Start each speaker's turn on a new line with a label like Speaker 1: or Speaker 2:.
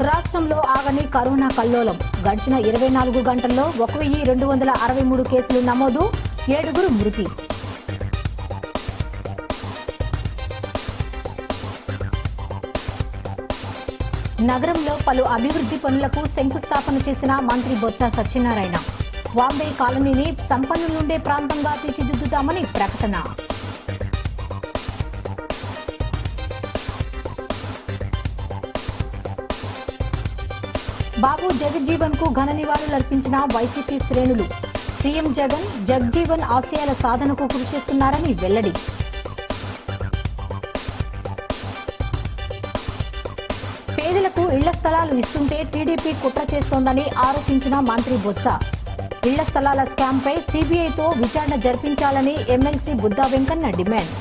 Speaker 1: రాష్ట్రంలో ఆగని కరోనా కల్లోలం గడిచిన ఇరవై నాలుగు గంటల్లో ఒక వెయ్యి రెండు వందల అరవై మూడు కేసులు నమోదు ఏడుగురు మృతి నగరంలో పలు అభివృద్ధి పనులకు శంకుస్థాపన చేసిన మంత్రి బొత్స సత్యనారాయణ వాంబే కాలనీని సంపన్నులుండే ప్రాంతంగా తీర్చిదిద్దుతామని ప్రకటన బాబు జగజ్జీవన్ కు ఘన నివాళులర్పించిన వైసీపీ శ్రేణులు సీఎం జగన్ జగ్జీవన్ ఆశయాల సాధనకు కృషి చేస్తున్నారని వెల్లడి పేదలకు ఇళ్ల స్థలాలు ఇస్తుంటే టీడీపీ కుట్ర చేస్తోందని ఆరోపించిన మంత్రి బొత్స ఇళ్ల స్థలాల స్కామ్పై సీబీఐతో విచారణ జరిపించాలని ఎమ్మెల్సీ బుద్దా వెంకన్న డిమాండ్